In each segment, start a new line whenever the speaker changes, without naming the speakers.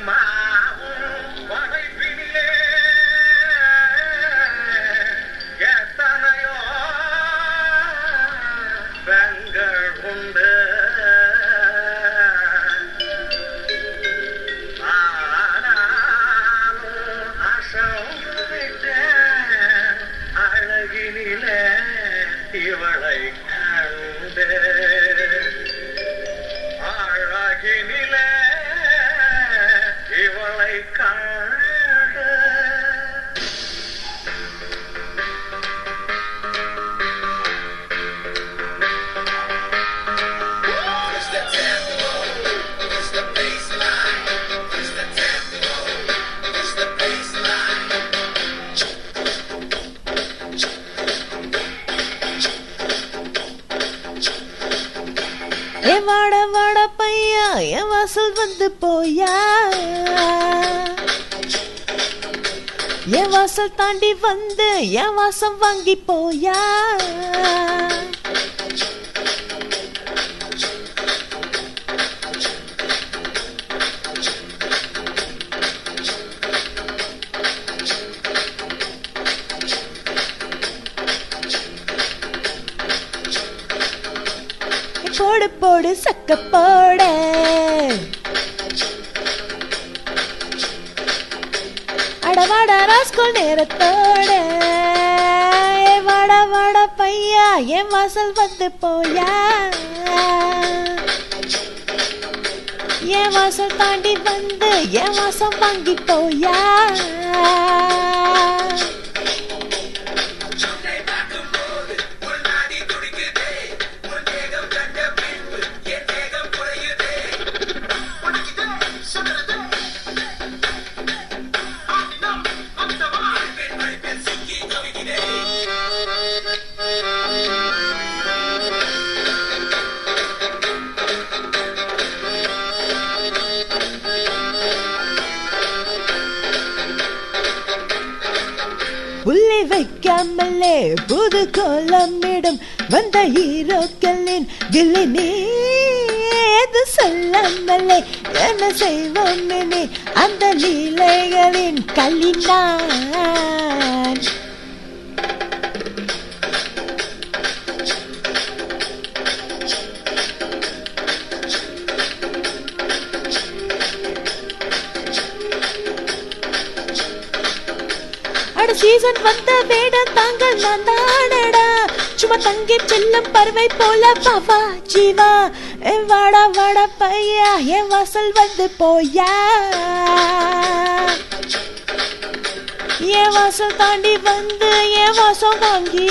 அம்மா உன் படைப்பினிலே எத்தனையோ பெண்கள் உண்டு ஆனாலும் அசந்து விட்டேன் அழகினிலே இவளை கண்டு அழகினிலே இவளை கண்டு
ஏ வாட வாட பையா என் வாசல் வந்து போயா என் வாசல் தாண்டி வந்து என் வாசம் வாங்கி போயா போடு போடு சக்க போட அடவாட ராஸ்கோல் நேரத்தோட ஏ வாடா வாடா பையா என் வாசல் வந்து போயா என் வாசல் தாண்டி வந்து என் வாசம் வாங்கி போயா உள்ளே வைக்காமலே புது கோலமிடும் வந்த ஹீரோக்களின் கில்லி நீ எது சொல்லாமலே என்ன செய்வோம் இனி அந்த லீலைகளின் கலினான் அட சீசன் வந்த வேடம் தாங்கள் நான் தானடா சும்மா தங்கி செல்லும் பறவை போல பாவா ஜீவா ஏ வாடா வாடா பையா என் வாசல் வந்து போயா என் வாசல் தாண்டி வந்து என் வாசம் வாங்கி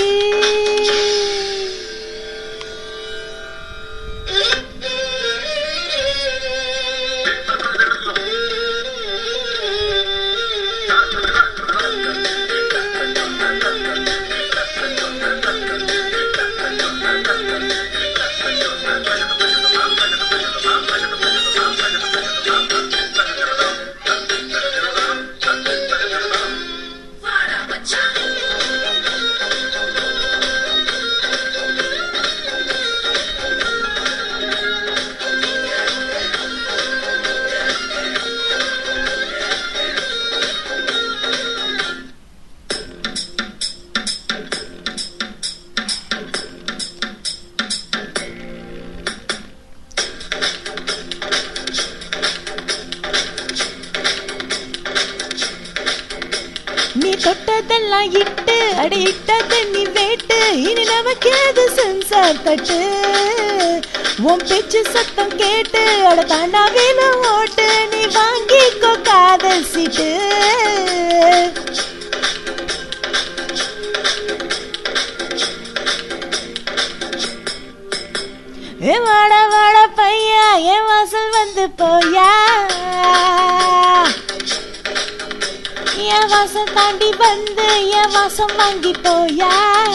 நீ தொட்டதெல்லாம் இட்டு அடி இட்ட தண்ணி வேட்டு இனி நமக்கு அது சென்சார் தட்டு உன் பேச்சு சத்தம் கேட்டு அட தாண்டா வேலை ஓட்டு நீ வாங்கிக்கோ காதல் சீட்டு ஏ வாடா வாடா பையா என் வாசல் வந்து போயா என் வாசம் தாண்டி வந்து என் வாசம் வாங்கி போயா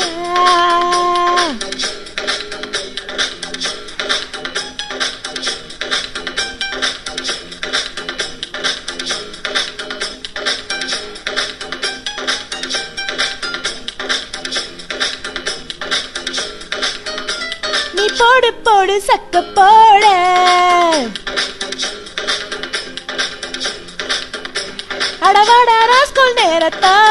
நீ போடு போடு சக்க போட அடவாட ராஸ்கோல் நேரத்தா